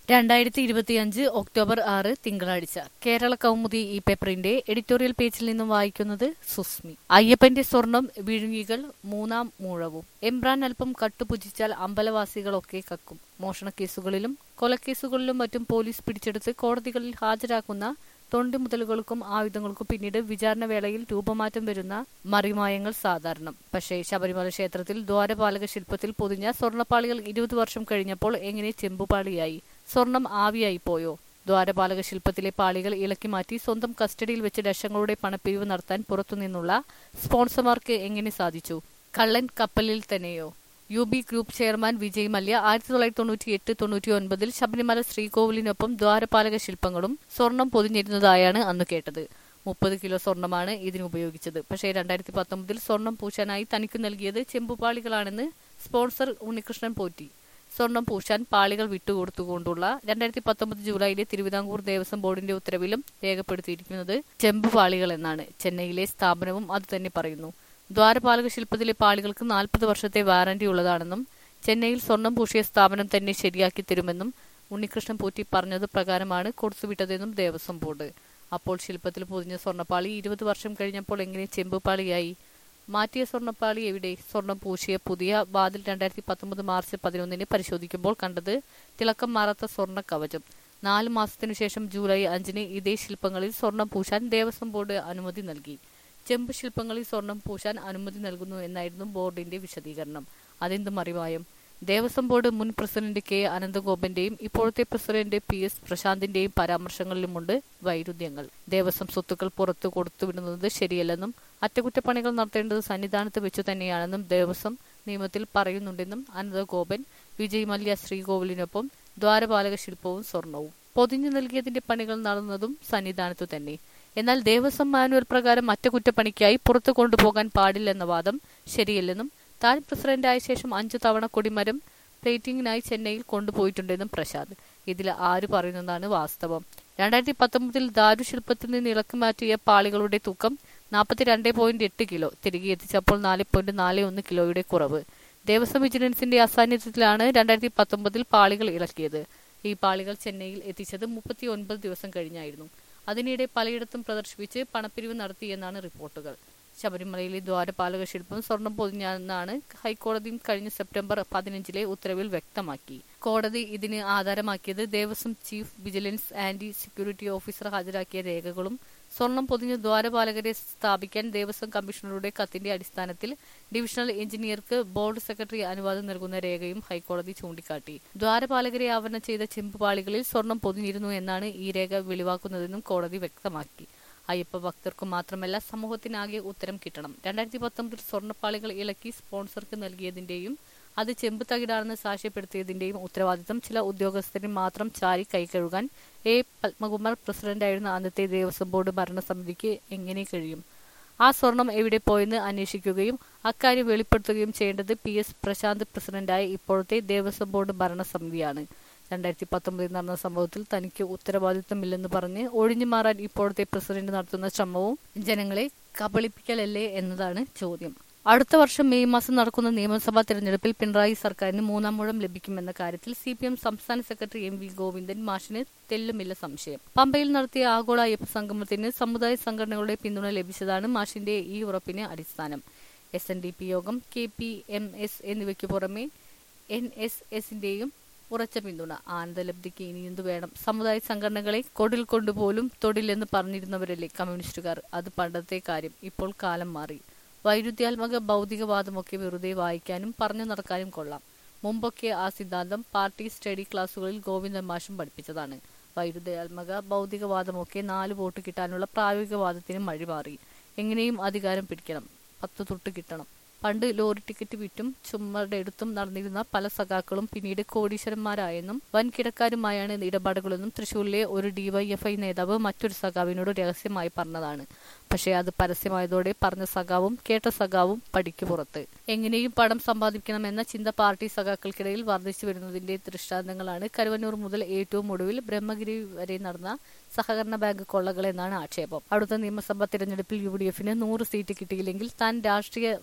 രണ്ടായിരത്തി ഇരുപത്തിയഞ്ച് ഒക്ടോബർ ആറ് തിങ്കളാഴ്ച കേരള കൗമുദി ഈ പേപ്പറിന്റെ എഡിറ്റോറിയൽ പേജിൽ നിന്നും വായിക്കുന്നത് സുസ്മി അയ്യപ്പന്റെ സ്വർണം വിഴുങ്ങികൾ മൂന്നാം മൂഴവും എംബ്രാൻ അല്പം കട്ടുപുജിച്ചാൽ അമ്പലവാസികളൊക്കെ കക്കും മോഷണക്കേസുകളിലും കൊലക്കേസുകളിലും മറ്റും പോലീസ് പിടിച്ചെടുത്ത് കോടതികളിൽ ഹാജരാക്കുന്ന തൊണ്ടിമുതലുകൾക്കും ആയുധങ്ങൾക്കും പിന്നീട് വിചാരണ വേളയിൽ രൂപമാറ്റം വരുന്ന മറിമായങ്ങൾ സാധാരണം പക്ഷേ ശബരിമല ക്ഷേത്രത്തിൽ ദ്വാരപാലക ശില്പത്തിൽ പൊതിഞ്ഞ സ്വർണ്ണപ്പാളികൾ ഇരുപത് വർഷം കഴിഞ്ഞപ്പോൾ എങ്ങനെ ചെമ്പുപാളിയായി സ്വർണം ആവിയായി പോയോ ദ്വാരപാലക ശില്പത്തിലെ പാളികൾ ഇളക്കി മാറ്റി സ്വന്തം കസ്റ്റഡിയിൽ വെച്ച് ലക്ഷങ്ങളുടെ പണപ്പിരിവ് നടത്താൻ പുറത്തുനിന്നുള്ള സ്പോൺസർമാർക്ക് എങ്ങനെ സാധിച്ചു കള്ളൻ കപ്പലിൽ തന്നെയോ U B group chairman Vijay Mallya ആയിരത്തി തൊള്ളായിരത്തി തൊണ്ണൂറ്റി എട്ട് തൊണ്ണൂറ്റി ഒൻപതിൽ ശബരിമല ശ്രീകോവിലിനൊപ്പം ദ്വാരപാലക ശില്പങ്ങളും സ്വർണം പൊതിഞ്ഞിരുന്നതായാണ് അന്ന് കേട്ടത് മുപ്പത് കിലോ സ്വർണമാണ് ഇതിന് ഉപയോഗിച്ചത് പക്ഷേ രണ്ടായിരത്തി പത്തൊമ്പതിൽ സ്വർണം പൂശാനായി തനിക്ക് നൽകിയത് ചെമ്പുപാളികളാണെന്ന് സ്പോൺസർ ഉണ്ണികൃഷ്ണൻ പോറ്റി സ്വർണം പൂശാൻ പാളികൾ വിട്ടുകൊടുത്തുകൊണ്ടുള്ള രണ്ടായിരത്തി പത്തൊമ്പത് ജൂലൈയിലെ തിരുവിതാംകൂർ ദേവസ്വം ബോർഡിന്റെ ഉത്തരവിലും രേഖപ്പെടുത്തിയിരിക്കുന്നത് ചെമ്പുപാളികൾ എന്നാണ് ചെന്നൈയിലെ സ്ഥാപനവും അതുതന്നെ പറയുന്നു ദ്വാരപാലക ശില്പത്തിലെ പാളികൾക്ക് നാൽപ്പത് വർഷത്തെ വാറന്റി ഉള്ളതാണെന്നും ചെന്നൈയിൽ സ്വർണം പൂശിയ സ്ഥാപനം തന്നെ ശരിയാക്കി തരുമെന്നും ഉണ്ണികൃഷ്ണൻ പോറ്റി പറഞ്ഞത് പ്രകാരമാണ് കൊടുത്തുവിട്ടതെന്നും ദേവസ്വം ബോർഡ് അപ്പോൾ ശില്പത്തിൽ പൊതിഞ്ഞ സ്വർണ്ണപ്പാളി ഇരുപത് വർഷം കഴിഞ്ഞപ്പോൾ എങ്ങനെ ചെമ്പുപാളിയായി മാറ്റിയ സ്വർണ്ണപ്പാളി എവിടെ സ്വർണം പൂശിയ പുതിയ വാതിൽ രണ്ടായിരത്തി പത്തൊമ്പത് മാർച്ച് പതിനൊന്നിന് പരിശോധിക്കുമ്പോൾ കണ്ടത് തിളക്കം മാറാത്ത സ്വർണ്ണ കവചം നാല് മാസത്തിനു ശേഷം ജൂലൈ അഞ്ചിന് ഇതേ ശില്പങ്ങളിൽ സ്വർണം പൂശാൻ ദേവസ്വം ബോർഡ് അനുമതി നൽകി ചെമ്പ് ശില്പങ്ങളിൽ സ്വർണം പൂശാൻ അനുമതി നൽകുന്നു എന്നായിരുന്നു ബോർഡിന്റെ വിശദീകരണം അതെന്ത് മറിവായം ദേവസ്വം ബോർഡ് മുൻ പ്രസിഡന്റ് കെ അനന്തഗോപന്റെയും ഇപ്പോഴത്തെ പ്രസിഡന്റ് പി എസ് പ്രശാന്തിന്റെയും പരാമർശങ്ങളിലുമുണ്ട് വൈരുദ്ധ്യങ്ങൾ ദേവസ്വം സ്വത്തുക്കൾ പുറത്തു കൊടുത്തുവിടുന്നത് ശരിയല്ലെന്നും അറ്റകുറ്റപ്പണികൾ നടത്തേണ്ടത് സന്നിധാനത്ത് വെച്ചു തന്നെയാണെന്നും ദേവസ്വം നിയമത്തിൽ പറയുന്നുണ്ടെന്നും അനന്തഗോപൻ വിജയ് മല്യ ശ്രീകോവിലിനൊപ്പം ദ്വാരപാലക ശില്പവും സ്വർണവും പൊതിഞ്ഞു നൽകിയതിന്റെ പണികൾ നടന്നതും സന്നിധാനത്തു തന്നെ എന്നാൽ ദേവസ്വം മാനുവൽ പ്രകാരം അറ്റകുറ്റപ്പണിക്കായി പുറത്തു കൊണ്ടുപോകാൻ പാടില്ലെന്ന വാദം ശരിയല്ലെന്നും താൻ പ്രസിഡന്റായ ശേഷം അഞ്ചു തവണ കൊടിമരം പ്ലേറ്റിംഗിനായി ചെന്നൈയിൽ കൊണ്ടുപോയിട്ടുണ്ടെന്നും പ്രസാദ് ഇതിൽ ആര് പറയുന്നതാണ് വാസ്തവം രണ്ടായിരത്തി പത്തൊമ്പതിൽ ദാരുശില്പത്തിൽ നിന്ന് ഇളക്കി മാറ്റിയ പാളികളുടെ തൂക്കം നാൽപ്പത്തിരണ്ട് പോയിന്റ് എട്ട് കിലോ തിരികെ എത്തിച്ചപ്പോൾ നാല് പോയിന്റ് നാല് ഒന്ന് കിലോയുടെ കുറവ് ദേവസ്വം വിജിലൻസിന്റെ അസാന്നിധ്യത്തിലാണ് രണ്ടായിരത്തി പത്തൊമ്പതിൽ പാളികൾ ഇളക്കിയത് ഈ പാളികൾ ചെന്നൈയിൽ എത്തിച്ചത് മുപ്പത്തി ഒൻപത് ദിവസം കഴിഞ്ഞായിരുന്നു അതിനിടെ പലയിടത്തും പ്രദർശിപ്പിച്ച് പണപ്പിരിവ് നടത്തിയെന്നാണ് റിപ്പോർട്ടുകൾ ശബരിമലയിലെ ദ്വാരപാലക ശില്പം സ്വർണം പൊതിഞ്ഞെന്നാണ് ഹൈക്കോടതിയും കഴിഞ്ഞ സെപ്റ്റംബർ പതിനഞ്ചിലെ ഉത്തരവിൽ വ്യക്തമാക്കി കോടതി ഇതിന് ആധാരമാക്കിയത് Devaswom chief vigilance anti security officer ഹാജരാക്കിയ രേഖകളും സ്വർണം പൊതിഞ്ഞ ദ്വാരപാലകരെ സ്ഥാപിക്കാൻ ദേവസ്വം കമ്മീഷണറുടെ കത്തിന്റെ അടിസ്ഥാനത്തിൽ ഡിവിഷണൽ എഞ്ചിനീയർക്ക് ബോർഡ് സെക്രട്ടറി അനുവാദം നൽകുന്ന രേഖയും ഹൈക്കോടതി ചൂണ്ടിക്കാട്ടി ദ്വാരപാലകരെ ആവരണം ചെയ്ത ചെമ്പുപാളികളിൽ സ്വർണം പൊതിഞ്ഞിരുന്നു എന്നാണ് ഈ രേഖ വെളിവാക്കുന്നതെന്നും കോടതി വ്യക്തമാക്കി അയ്യപ്പ ഭക്തർക്കു മാത്രമല്ല സമൂഹത്തിനാകെ ഉത്തരം കിട്ടണം രണ്ടായിരത്തി പത്തൊമ്പതിൽ സ്വർണ്ണപ്പാളികൾ ഇളക്കി സ്പോൺസർക്ക് നൽകിയതിന്റെയും അത് ചെമ്പ് തകിടാണെന്ന് സാക്ഷ്യപ്പെടുത്തിയതിന്റെയും ഉത്തരവാദിത്തം ചില ഉദ്യോഗസ്ഥരെ മാത്രം ചാരി കൈകഴുകാൻ എ പത്മകുമാർ പ്രസിഡന്റായിരുന്ന അന്നത്തെ ദേവസ്വം ബോർഡ് ഭരണസമിതിക്ക് എങ്ങനെ കഴിയും ആ സ്വർണം എവിടെ പോയെന്ന് അന്വേഷിക്കുകയും അക്കാര്യം വെളിപ്പെടുത്തുകയും ചെയ്യേണ്ടത് പി എസ് പ്രശാന്ത് പ്രസിഡന്റായ ഇപ്പോഴത്തെ ദേവസ്വം ബോർഡ് ഭരണസമിതിയാണ് രണ്ടായിരത്തി പത്തൊമ്പതിൽ നടന്ന സംഭവത്തിൽ തനിക്ക് ഉത്തരവാദിത്തമില്ലെന്ന് പറഞ്ഞ് ഒഴിഞ്ഞു മാറാൻ ഇപ്പോഴത്തെ പ്രസിഡന്റ് നടത്തുന്ന ശ്രമവും ജനങ്ങളെ കബളിപ്പിക്കലല്ലേ എന്നതാണ് ചോദ്യം അടുത്ത വർഷം മെയ് മാസം നടക്കുന്ന നിയമസഭാ തെരഞ്ഞെടുപ്പിൽ പിണറായി സർക്കാരിന് മൂന്നാം മുഴം ലഭിക്കുമെന്ന കാര്യത്തിൽ സി പി എം സംസ്ഥാന സെക്രട്ടറി എം വി ഗോവിന്ദൻ മാഷിന് തെല്ലുമില്ല സംശയം പമ്പയിൽ നടത്തിയ ആഗോള അയ്യപ്പ സംഗമത്തിന് സമുദായ സംഘടനകളുടെ പിന്തുണ ലഭിച്ചതാണ് മാഷിന്റെ ഈ ഉറപ്പിന് അടിസ്ഥാനം S N D P Yogam K P M S എന്നിവയ്ക്ക് പുറമെ എൻ എസ് എസിന്റെയും ഉറച്ച പിന്തുണ ആനന്ദലബ്ധിക്ക് ഇനി എന്തു വേണം സമുദായ സംഘടനകളെ കൊടിൽ കൊണ്ടുപോലും തൊടില്ലെന്ന് പറഞ്ഞിരുന്നവരല്ലേ കമ്മ്യൂണിസ്റ്റുകാർ അത് പണ്ടത്തെ കാര്യം ഇപ്പോൾ കാലം മാറി വൈരുദ്ധ്യാത്മക ഭൗതികവാദമൊക്കെ വെറുതെ വായിക്കാനും പറഞ്ഞു നടക്കാനും കൊള്ളാം മുമ്പൊക്കെ ആ സിദ്ധാന്തം പാർട്ടി സ്റ്റഡി ക്ലാസുകളിൽ ഗോവിന്ദൻ മാഷും പഠിപ്പിച്ചതാണ് വൈരുദ്ധ്യാത്മക ഭൗതികവാദമൊക്കെ നാല് വോട്ട് കിട്ടാനുള്ള പ്രായോഗികവാദത്തിന് വഴിമാറി എങ്ങനെയും അധികാരം പിടിക്കണം പത്ത് തൊട്ട് കിട്ടണം പണ്ട് ലോറി ടിക്കറ്റ് വിറ്റും ചുമരുടെ എടുത്തും നടന്നിരുന്ന പല സഖാക്കളും പിന്നീട് കോടീശ്വരന്മാരായെന്നും വൻകിടക്കാരുമായാണ് ഇടപാടുകളെന്നും തൃശൂരിലെ ഒരു ഡിവൈഎഫ്ഐ നേതാവ് മറ്റൊരു സഖാവിനോട് രഹസ്യമായി പറഞ്ഞതാണ് പക്ഷേ അത് പരസ്യമായതോടെ പറഞ്ഞ സഖാവും കേട്ട സഖാവും പടിക്ക് പുറത്ത് എങ്ങനെയും പണം സമ്പാദിക്കണമെന്ന ചിന്ത പാർട്ടി സഖാക്കൾക്കിടയിൽ വർദ്ധിച്ചു വരുന്നതിന്റെ ദൃഷ്ടാന്തങ്ങളാണ് കരുവന്നൂർ മുതൽ ഏറ്റവും ഒടുവിൽ ബ്രഹ്മഗിരി വരെ നടന്ന സഹകരണ ബാങ്ക് കൊള്ളകൾ എന്നാണ് ആക്ഷേപം അടുത്ത നിയമസഭാ തിരഞ്ഞെടുപ്പിൽ യു ഡി എഫിന് നൂറ് സീറ്റ് കിട്ടിയില്ലെങ്കിൽ താൻ രാഷ്ട്രീയ വാനവാസ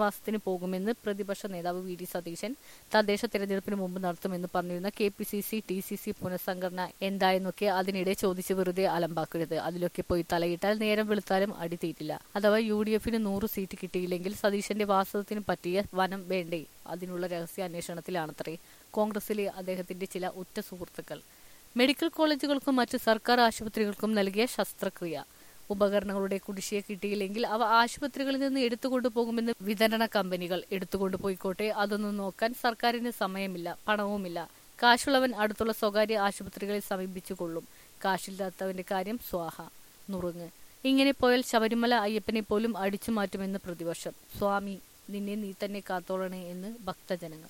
ജയിൽവാസത്തിന് പോകുമെന്ന് പ്രതിപക്ഷ നേതാവ് വി ഡി സതീശൻ തദ്ദേശ തെരഞ്ഞെടുപ്പിന് മുമ്പ് നടത്തുമെന്ന് പറഞ്ഞിരുന്ന K P C C T C C പുനഃസംഘടന എന്തായെന്നൊക്കെ അതിനിടെ ചോദിച്ച് വെറുതെ അലമ്പാക്കരുത് അതിലൊക്കെ പോയി തലയിട്ടാൽ നേരം വെളുത്താലും അടി തീറ്റില്ല അഥവാ യു ഡി എഫിന് നൂറ് സീറ്റ് കിട്ടിയില്ലെങ്കിൽ സതീശന്റെ വാസത്തിന് പറ്റിയ വനം വേണ്ടേ അതിനുള്ള രഹസ്യാന്വേഷണത്തിലാണത്രേ കോൺഗ്രസിലെ അദ്ദേഹത്തിന്റെ ചില ഉറ്റ സുഹൃത്തുക്കൾ മെഡിക്കൽ കോളേജുകൾക്കും മറ്റ് സർക്കാർ ആശുപത്രികൾക്കും നൽകിയ ശസ്ത്രക്രിയ ഉപകരണങ്ങളുടെ കുടിശ്ശിക കിട്ടിയില്ലെങ്കിൽ അവ ആശുപത്രികളിൽ നിന്ന് എടുത്തുകൊണ്ടുപോകുമെന്ന് വിതരണ കമ്പനികൾ എടുത്തുകൊണ്ടുപോയിക്കോട്ടെ അതൊന്നും നോക്കാൻ സർക്കാരിന് സമയമില്ല പണവുമില്ല കാശുള്ളവൻ അടുത്തുള്ള സ്വകാര്യ ആശുപത്രികളെ സമീപിച്ചുകൊള്ളും കാശില്ലാത്തവന്റെ കാര്യം സ്വാഹ നുറുങ്ങ് ഇങ്ങനെ പോയാൽ ശബരിമല അയ്യപ്പനെ പോലും അടിച്ചു മാറ്റുമെന്ന് പ്രതിപക്ഷം സ്വാമി നിന്നെ നീ തന്നെ കാത്തോളണേ എന്ന് ഭക്തജനങ്ങൾ